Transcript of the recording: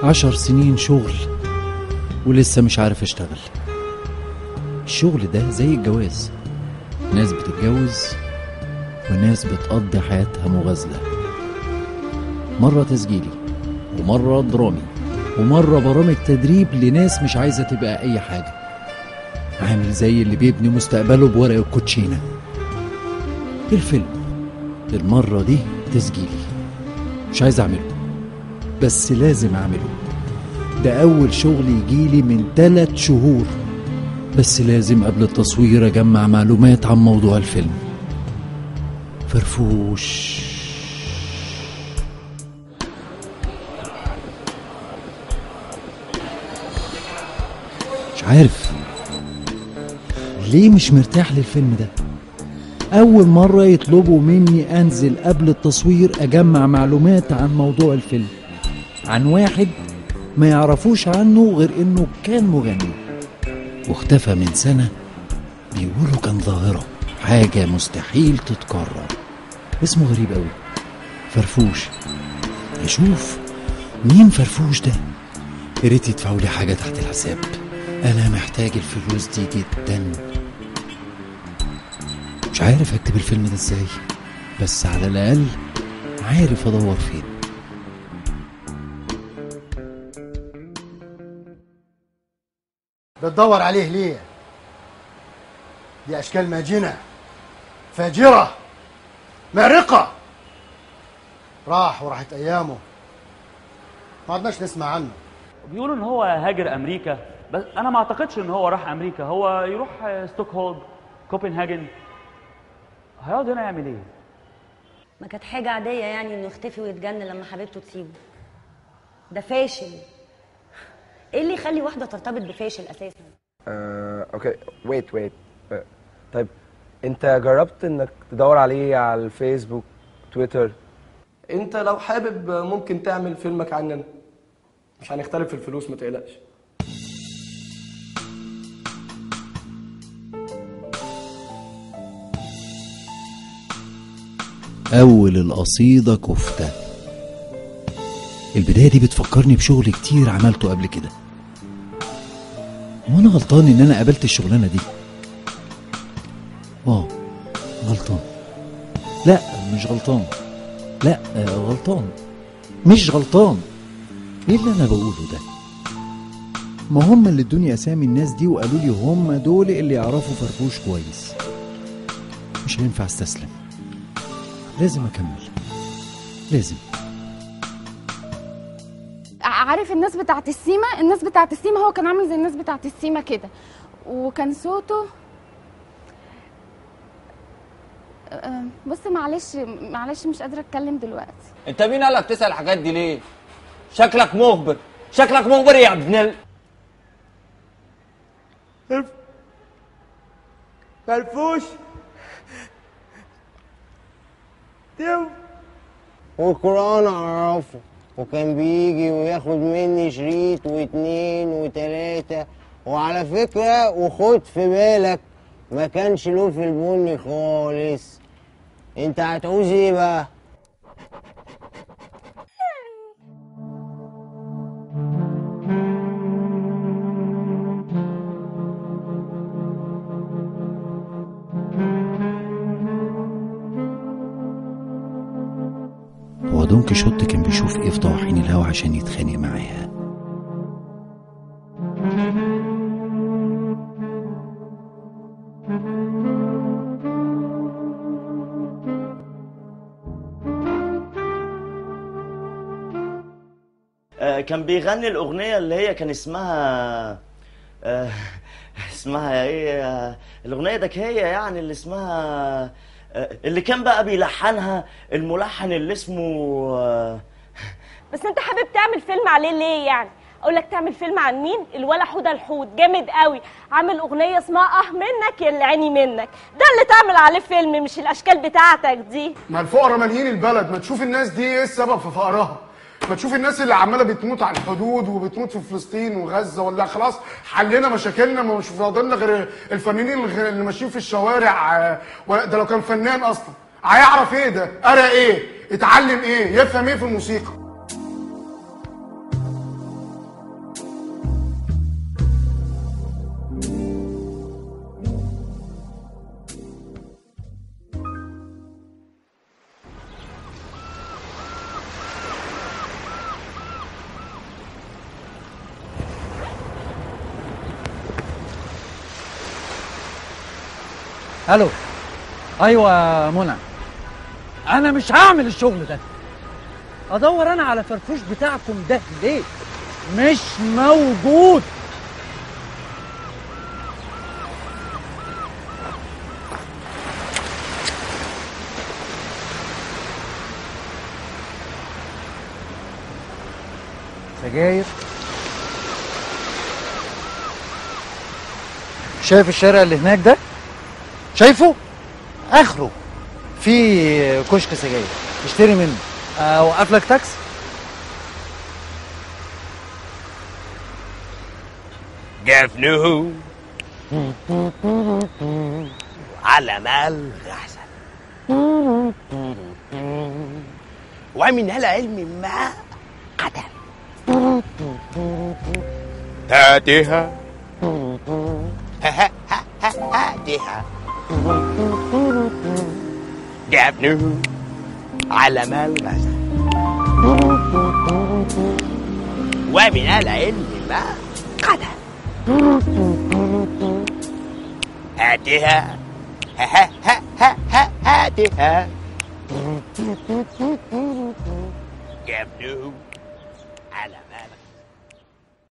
عشر سنين شغل ولسه مش عارف اشتغل الشغل ده زي الجواز ناس بتتجوز وناس بتقضي حياتها مغازلة مرة تسجيلي ومرة درامي ومرة برامج تدريب لناس مش عايزة تبقى أي حاجة عامل زي اللي بيبني مستقبله بورق الكوتشينة الفيلم المرة دي تسجيلي مش عايز أعمله بس لازم أعمله ده أول شغل يجيلي من ثلاث شهور بس لازم قبل التصوير أجمع معلومات عن موضوع الفيلم فرفوش مش عارف ليه مش مرتاح للفيلم ده أول مرة يطلبوا مني أنزل قبل التصوير أجمع معلومات عن موضوع الفيلم عن واحد ما يعرفوش عنه غير إنه كان مغني واختفى من سنة بيقولوا كان ظاهرة حاجة مستحيل تتكرر اسمه غريب قوي فرفوش يشوف مين فرفوش ده يا ريت يدفعوا لي حاجة تحت الحساب أنا محتاج الفلوس دي جدا مش عارف أكتب الفيلم ده إزاي بس على الأقل عارف أدور فين بتدور عليه ليه دي اشكال ماجنه فاجره مارقه راح وراحت ايامه ما عدناش نسمع عنه بيقولوا ان هو هاجر امريكا بس انا ما اعتقدش ان هو راح امريكا هو يروح آه، ستوكهولم كوبنهاجن هيقعد هنا يعمل ايه ما كانت حاجة عادية يعني انه يختفي ويتجنن لما حبيبته تسيبه ده فاشل ايه اللي يخلي واحدة ترتبط بفاشل اساسا آه، اوكي ويت ويت طيب انت جربت انك تدور عليه على الفيسبوك تويتر انت لو حابب ممكن تعمل فيلمك عننا مش هنختلف في الفلوس ما تقلقش أول القصيدة كفتة البداية دي بتفكرني بشغل كتير عملته قبل كده وأنا غلطان إن أنا قابلت الشغلانة دي آه غلطان لا مش غلطان لا آه، غلطان مش غلطان ايه اللي انا بقوله ده ما هم اللي ادوني اسامي الناس دي وقالوا لي هم دول اللي يعرفوا فرفوش كويس مش هينفع استسلم لازم اكمل لازم عارف الناس بتاعت السيما الناس بتاعت السيما هو كان عامل زي الناس بتاعت السيما كده وكان صوته أه، بص معلش معلش مش قادره اتكلم دلوقتي انت مين قالك تسال الحاجات دي ليه شكلك مخبر شكلك مخبر يا ابن ال... فرفوش تيو والقرآن أعرفه وكان بيجي وياخد مني شريط واتنين وتلاتة وعلى فكرة وخد في بالك ما كانش له في البني خالص انت هتعوز ايه بقى؟ هو دون كيشوت كان بيشوف ايه في طواحين الهوا عشان يتخانق معاها آه، كان بيغني الأغنية اللي هي كان اسمها آه، اسمها ايه آه، الأغنية ده هي يعني اللي اسمها آه، اللي كان بقى بيلحنها الملحن اللي اسمه آه، بس انت حابب تعمل فيلم عليه ليه يعني اقول لك تعمل فيلم عن مين الولا حوده الحوت جامد قوي عامل اغنيه اسمها اه منك يا اللي عيني منك ده اللي تعمل عليه فيلم مش الاشكال بتاعتك دي ما الفقراء مالين البلد ما تشوف الناس دي ايه السبب في فقرها ما تشوف الناس اللي عماله بتموت على الحدود وبتموت في فلسطين وغزه ولا خلاص حلينا مشاكلنا ما مش فاضلنا غير الفنانين اللي اللي ماشيين في الشوارع آه، ولا- ده لو كان فنان اصلا هيعرف ايه ده قرا ايه اتعلم ايه يفهم ايه في الموسيقى الو ايوه يا منى انا مش هعمل الشغل ده ادور انا على فرفوش بتاعكم ده ليه مش موجود سجاير شايف الشارع اللي هناك ده شايفه اخره في كشك سجاير اشتري منه اوقف لك تاكسي جفنه على مال غزل ومن العلم ما قتل هاتها هاتها جفنه على مال غزل ومن العلم ما قتل هاتها هاتها يا ابنه